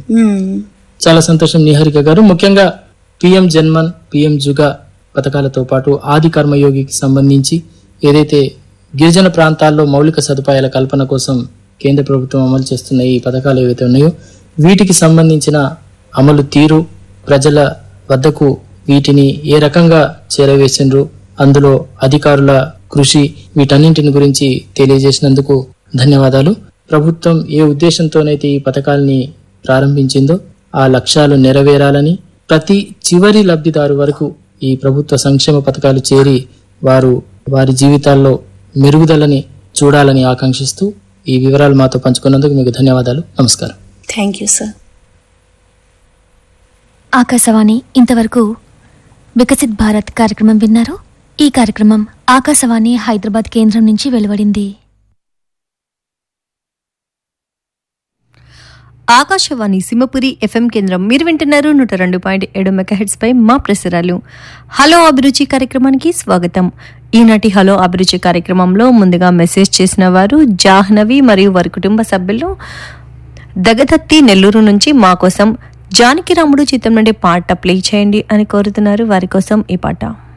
ఉమ్, చాలా సంతోషం నిహారిక గారు ముఖ్యంగా పిఎం జన్మన్ పిఎం జుగా పథకాలతో పాటు ఆది కర్మయోగికి సంబంధించి ఏదైతే గిరిజన ప్రాంతాల్లో మౌలిక సదుపాయాల కల్పన కోసం కేంద్ర ప్రభుత్వం అమలు చేస్తున్న ఈ పథకాలు ఏవైతే ఉన్నాయో వీటికి సంబంధించిన అమలు తీరు ప్రజల వద్దకు వీటిని ఏ రకంగా చేరవేసిండ్రు అందులో అధికారుల కృషి వీటన్నింటిని గురించి తెలియజేసినందుకు ధన్యవాదాలు ప్రభుత్వం ఏ ఉద్దేశంతోనైతే ఈ పథకాల్ని ప్రారంభించిందో ఆ లక్ష్యాలు నెరవేరాలని ప్రతి చివరి లబ్ధిదారు వరకు ఈ ప్రభుత్వ సంక్షేమ పథకాలు చేరి వారు వారి జీవితాల్లో మెరుగుదలని చూడాలని ఆకాంక్షిస్తూ ఈ వివరాలు మాతో పంచుకున్నందుకు మీకు ధన్యవాదాలు నమస్కారం థ్యాంక్ యూ సార్ ఆకాశవాణి ఇంతవరకు వికసిత్ భారత్ కార్యక్రమం విన్నారు ఈ కార్యక్రమం ఆకాశవాణి హైదరాబాద్ కేంద్రం నుంచి వెలువడింది ఆకాశవాణి సింహపురి ఎఫ్ఎం కేంద్రం మీరు వింటున్నారు నూట రెండు పాయింట్ ఏడు మెగాహెడ్స్ పై మా ప్రసారాలు హలో అభిరుచి కార్యక్రమానికి స్వాగతం ఈనాటి హలో అభిరుచి కార్యక్రమంలో ముందుగా మెసేజ్ చేసిన వారు జాహ్నవి మరియు వారి కుటుంబ సభ్యులు దగదత్తి నెల్లూరు నుంచి మా కోసం జానకి రాముడు చిత్రం నుండి పాట ప్లే చేయండి అని కోరుతున్నారు వారి కోసం ఈ పాట